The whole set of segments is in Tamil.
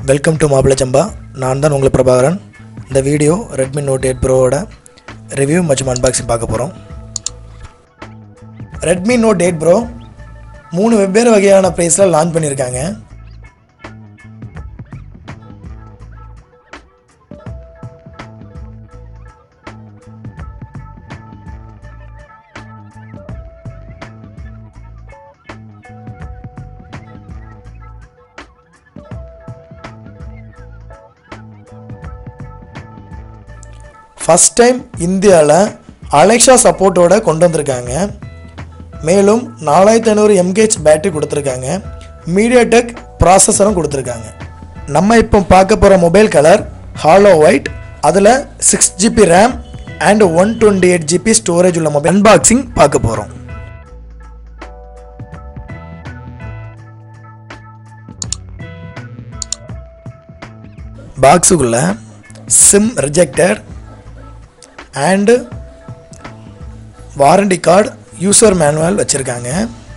வெல்கம் டு மாப்பிள சம்பா நான் தான் உங்கள் பிரபாகரன் இந்த வீடியோ ரெட்மி நோட் எயிட் ப்ரோவோட ரிவ்யூ மற்றும் அன்பாக்சிங் பார்க்க போகிறோம் ரெட்மி நோட் எயிட் ப்ரோ மூணு வெவ்வேறு வகையான ப்ரைஸில் லான்ச் பண்ணியிருக்காங்க ஃபஸ்ட் டைம் இந்தியாவில் அலெக்ஸா சப்போர்ட்டோட கொண்டு வந்திருக்காங்க மேலும் நாலாயிரத்தி ஐநூறு எம்கேஹெச் பேட்டரி கொடுத்துருக்காங்க மீடியாடெக் ப்ராசஸரும் கொடுத்துருக்காங்க நம்ம இப்போ பார்க்க போகிற மொபைல் கலர் ஹாலோ ஒயிட் அதில் six GB RAM and one twenty eight GB storage உள்ள மொபைல் அன்பாக்சிங் பார்க்க போகிறோம் பாக்ஸுக்குள்ள SIM rejected and warranty card user manual வச்சுருக்காங்க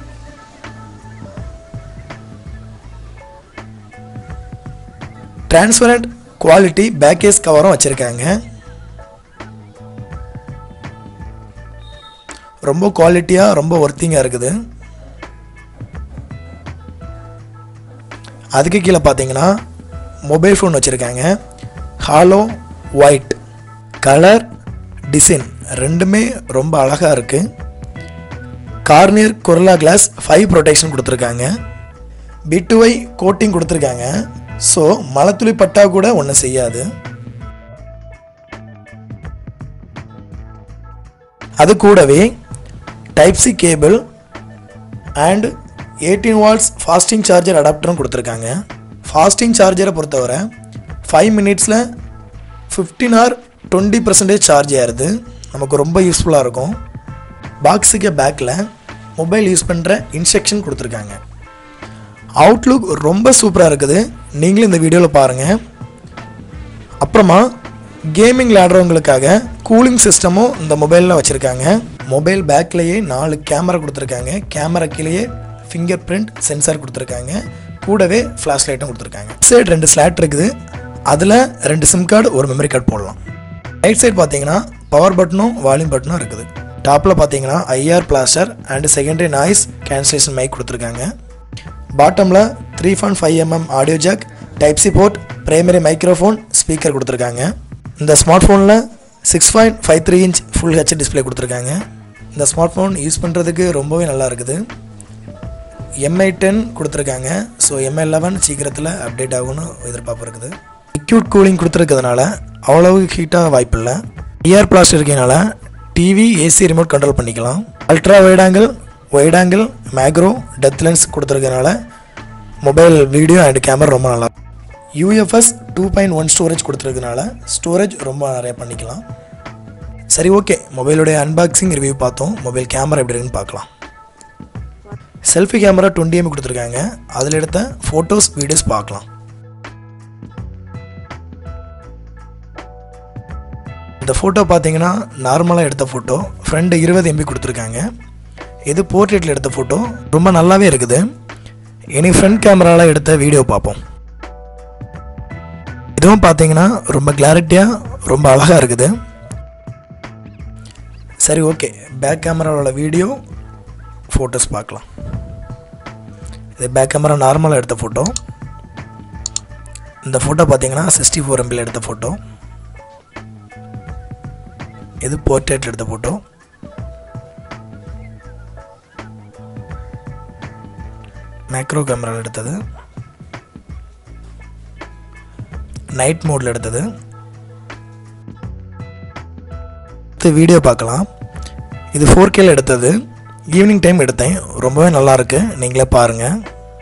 டிரான்ஸ்பரண்ட் குவாலிட்டி பேக்கேஸ் கவரும் வச்சுருக்காங்க ரொம்ப குவாலிட்டியாக ரொம்ப ஒர்த்திங்காக இருக்குது அதுக்கு கீழே பார்த்தீங்கன்னா மொபைல் ஃபோன் வச்சுருக்காங்க ஹாலோ ஒயிட் கலர் டிசைன் ரெண்டுமே ரொம்ப அழகாக இருக்குது Corning Gorilla glass five protection கொடுத்துருக்காங்க பிட்டுவை கோட்டிங் கொடுத்துருக்காங்க ஸோ மழை துளி பட்டா கூட ஒன்றும் செய்யாது அது கூடவே type C cable and eighteen watts fasting charger அடாப்டரும் கொடுத்துருக்காங்க ஃபாஸ்டிங் சார்ஜரை பொறுத்தவரை ஃபைவ் மினிட்ஸில் fifteen or twenty percentage charge ஆயிருது நமக்கு ரொம்ப யூஸ்ஃபுல்லாக இருக்கும் பாக்ஸுக்கு பேக்கில் மொபைல் யூஸ் பண்ணுற இன்ஸ்ட்ரக்ஷன் கொடுத்துருக்காங்க அவுட்லுக் ரொம்ப சூப்பராக இருக்குது நீங்களும் இந்த வீடியோவில் பாருங்கள் அப்புறமா கேமிங் விளையாடுறவங்களுக்காக கூலிங் சிஸ்டமும் இந்த மொபைலில் வச்சுருக்காங்க மொபைல் பேக்லேயே நாலு கேமரா கொடுத்துருக்காங்க கேமரா கீழேயே ஃபிங்கர் பிரிண்ட் சென்சார் கொடுத்துருக்காங்க கூடவே ஃப்ளாஷ் லைட்டும் கொடுத்துருக்காங்க சைடு ரெண்டு ஸ்லாட் இருக்குது அதில் ரெண்டு சிம் கார்டு ஒரு மெமரி கார்டு போடலாம் ரைட் சைடு பார்த்தீங்கன்னா பவர் பட்டனும் வால்யூம் பட்டனும் இருக்குது டாப்பில் பார்த்தீங்கன்னா IR blaster and secondary noise cancellation mic கொடுத்துருக்காங்க பாட்டமில் three point five mm audio jack type C port primary microphone speaker கொடுத்துருக்காங்க இந்த ஸ்மார்ட் ஃபோனில் six point five three inch full H display கொடுத்துருக்காங்க இந்த ஸ்மார்ட் ஃபோன் யூஸ் பண்ணுறதுக்கு ரொம்பவே நல்லா இருக்குது எம்ஐ டென் கொடுத்துருக்காங்க ஸோ எம்ஐ லெவன் சீக்கிரத்தில் அப்டேட் ஆகும்னு எதிர்பார்ப்பு இருக்குது லிக்யூட் கூலிங் கொடுத்துருக்கிறதுனால அவ்வளவு ஹீட்டாக வாய்ப்பில்லை இயர் பிளாஸ்ட் இருக்கனால டிவி ஏசி ரிமோட் கண்ட்ரோல் பண்ணிக்கலாம் அல்ட்ரா வைடாங்கிள் வைடாங்கிள் மேக்ரோ டெத் லென்ஸ் கொடுத்துருக்கனால மொபைல் வீடியோ அண்ட் கேமரா ரொம்ப நல்லா UFS two point one storage கொடுத்துருக்கனால ஸ்டோரேஜ் ரொம்ப நிறைய பண்ணிக்கலாம் சரி ஓகே மொபைலுடைய அன்பாக்சிங் ரிவ்யூ பார்த்தோம் மொபைல் கேமரா எப்படி இருக்குன்னு பார்க்கலாம் செல்ஃபி கேமரா டுவெண்ட்டி எம் கொடுத்துருக்காங்க அதில் எடுத்த ஃபோட்டோஸ் வீடியோஸ் பார்க்கலாம் இந்த ஃபோட்டோ பார்த்தீங்கன்னா நார்மலாக எடுத்த ஃபோட்டோ ஃப்ரண்ட் இருபது எம்பி கொடுத்துருக்காங்க இது போர்ட்ரேட்டில் எடுத்த ஃபோட்டோ ரொம்ப நல்லாவே இருக்குது இனி ஃப்ரண்ட் கேமராவில் எடுத்த வீடியோ பார்ப்போம் இதுவும் பார்த்தீங்கன்னா ரொம்ப கிளாரிட்டியாக ரொம்ப அழகாக இருக்குது சரி ஓகே பேக் கேமராவோட வீடியோ ஃபோட்டோஸ் பார்க்கலாம் இது பேக் கேமரா நார்மலாக எடுத்த ஃபோட்டோ இந்த ஃபோட்டோ பார்த்தீங்கன்னா சிக்ஸ்டி ஃபோர் எம்பியில் எடுத்த ஃபோட்டோ இது போர்ட்ரேட்டில் எடுத்த ஃபோட்டோ மேக்ரோ கேமராவில் எடுத்தது நைட் மோடில் எடுத்தது வீடியோ பார்க்கலாம் இது ஃபோர் கேல எடுத்தது ஈவினிங் டைம் எடுத்தேன் ரொம்பவே நல்லா இருக்கு நீங்களே பாருங்கள்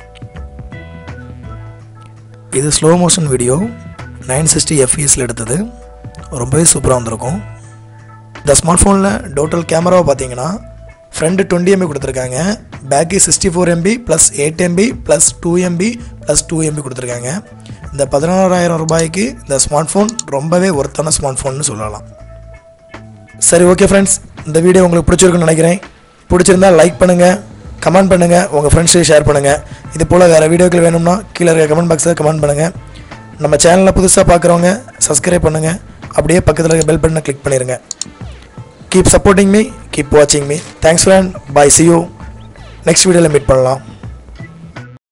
இது slow motion video nine sixty எஃப்இஎஸில் எடுத்தது ரொம்பவே சூப்பராக வந்திருக்கும் இந்த ஸ்மார்ட் ஃபோனில் டோட்டல் கேமராவை பார்த்தீங்கன்னா ஃப்ரண்ட் டுவெண்ட்டி எம்பி கொடுத்துருக்காங்க back sixty four MP plus eight MP plus two MP plus two MP கொடுத்துருக்காங்க இந்த பதினாறாயிரம் ரூபாய்க்கு இந்த ஸ்மார்ட் ஃபோன் ரொம்பவே ஒர்த்தான ஸ்மார்ட் ஃபோன்னு சொல்லலாம் சரி ஓகே ஃப்ரெண்ட்ஸ் இந்த வீடியோ உங்களுக்கு பிடிச்சிருக்குன்னு நினைக்கிறேன் பிடிச்சிருந்தா லைக் பண்ணுங்கள் கமெண்ட் பண்ணுங்கள் உங்கள் ஃப்ரெண்ட்ஸுக்கு ஷேர் பண்ணுங்கள் இது போல் வேறு வீடியோக்கள் வேணும்னா கீழே இருக்க கமெண்ட் பாக்ஸில் கமெண்ட் பண்ணுங்கள் நம்ம சேனலை புதுசாக பார்க்குறவங்க சப்ஸ்கிரைப் பண்ணுங்கள் அப்படியே பக்கத்தில் இருக்க பெல் பட்டனை கிளிக் பண்ணிடுங்க கீப் சப்போர்ட்டிங் மீ கீப் வாட்சிங் me thanks friend bye see you next வீடியோவில் மீட் பண்ணலாம்